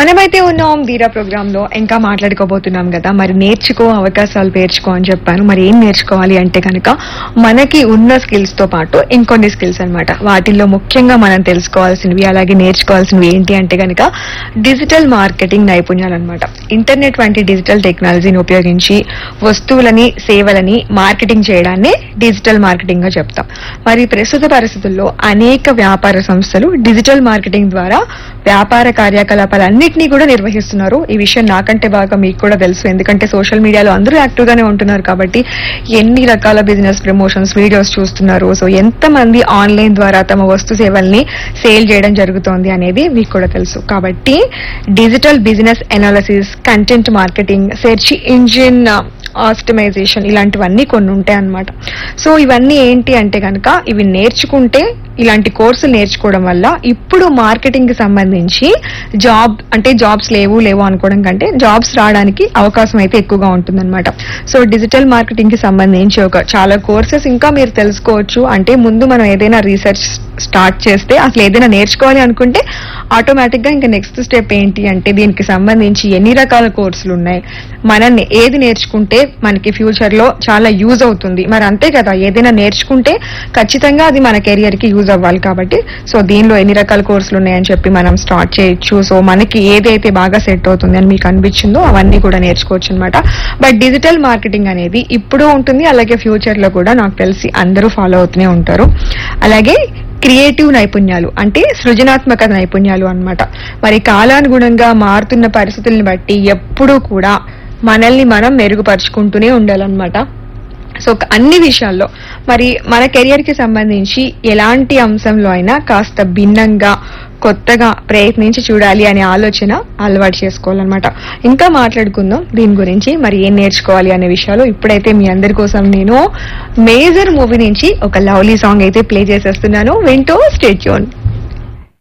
మనమైతే ఉన్నాం వీరా ప్రోగ్రామ్ లో ఇంకా మాట్లాడుకోబోతున్నాం కదా మరి నేర్చుకో అవకాశాలు పేర్చుకో అని చెప్పాను మరి ఏం నేర్చుకోవాలి అంటే కనుక మనకి ఉన్న స్కిల్స్ తో పాటు ఇంకొన్ని స్కిల్స్ అన్నమాట వాటిల్లో ముఖ్యంగా మనం తెలుసుకోవాల్సినవి అలాగే నేర్చుకోవాల్సినవి ఏంటి అంటే కనుక డిజిటల్ మార్కెటింగ్ నైపుణ్యాలు అనమాట ఇంటర్నెట్ వంటి డిజిటల్ టెక్నాలజీని ఉపయోగించి వస్తువులని సేవలని మార్కెటింగ్ చేయడాన్ని డిజిటల్ మార్కెటింగ్ గా చెప్తాం మరి ప్రస్తుత పరిస్థితుల్లో అనేక వ్యాపార సంస్థలు డిజిటల్ మార్కెటింగ్ ద్వారా వ్యాపార కార్యకలాపాలన్నింటినీ కూడా నిర్వహిస్తున్నారు ఈ విషయం నాకంటే బాగా మీకు కూడా తెలుసు ఎందుకంటే సోషల్ మీడియాలో అందరూ యాక్టివ్ గానే ఉంటున్నారు కాబట్టి ఎన్ని రకాల బిజినెస్ ప్రమోషన్స్ వీడియోస్ చూస్తున్నారు సో ఎంతమంది ఆన్లైన్ ద్వారా తమ వస్తు సేవల్ని సేల్ చేయడం జరుగుతోంది అనేది మీకు కూడా తెలుసు కాబట్టి digital business analysis content marketing search engine optimisation ఇలాంటివన్నీ కొన్ని ఉంటాయి అన్నమాట సో ఇవన్నీ ఏంటి అంటే కనుక ఇవి నేర్చుకుంటే ఇలాంటి కోర్సులు నేర్చుకోవడం వల్ల ఇప్పుడు మార్కెటింగ్ కి సంబంధించి జాబ్ అంటే జాబ్స్ లేవు లేవు అనుకోవడం కంటే జాబ్స్ రావడానికి అవకాశం అయితే ఎక్కువగా ఉంటుందన్నమాట సో డిజిటల్ మార్కెటింగ్ కి సంబంధించి ఒక చాలా కోర్సెస్ ఇంకా మీరు తెలుసుకోవచ్చు అంటే ముందు మనం ఏదైనా రీసెర్చ్ స్టార్ట్ చేస్తే అసలు ఏదైనా నేర్చుకోవాలి అనుకుంటే ఆటోమేటిక్ గా ఇంకా నెక్స్ట్ స్టెప్ ఏంటి అంటే దీనికి సంబంధించి ఎన్ని రకాల కోర్సులు ఉన్నాయి మనం ఏది నేర్చుకుంటే మనకి ఫ్యూచర్ లో చాలా యూజ్ అవుతుంది మరి అంతే కదా ఏదైనా నేర్చుకుంటే ఖచ్చితంగా అది మన కెరియర్ కి యూజ్ అవ్వాలి కాబట్టి సో దీనిలో ఎన్ని రకాల కోర్సులు ఉన్నాయని చెప్పి మనం స్టార్ట్ చేయొచ్చు సో మనకి ఏదైతే బాగా సెట్ అవుతుంది అని మీకు అనిపించిందో అవన్నీ కూడా నేర్చుకోవచ్చు అనమాట బట్ డిజిటల్ మార్కెటింగ్ అనేది ఇప్పుడు ఉంటుంది అలాగే ఫ్యూచర్ లో కూడా నాకు తెలిసి అందరూ ఫాలో అవుతూనే ఉంటారు అలాగే క్రియేటివ్ నైపుణ్యాలు అంటే సృజనాత్మక నైపుణ్యాలు అన్నమాట మరి కాలానుగుణంగా మారుతున్న పరిస్థితుల్ని బట్టి ఎప్పుడూ కూడా మనల్ని మనం మెరుగుపరుచుకుంటూనే ఉండాలన్నమాట సో అన్ని విషయాల్లో మరి మన కెరియర్ కి సంబంధించి ఎలాంటి అంశంలో అయినా కాస్త భిన్నంగా కొత్తగా ప్రయత్నించి చూడాలి అనే ఆలోచన అలవాటు చేసుకోవాలన్నమాట ఇంకా మాట్లాడుకుందాం దీని గురించి మరి ఏం నేర్చుకోవాలి అనే విషయాలు ఇప్పుడైతే మీ అందరి కోసం నేను మేజర్ మూవీ నుంచి ఒక లవ్లీ సాంగ్ అయితే ప్లే చేసేస్తున్నాను వింటూ స్టేట్యూన్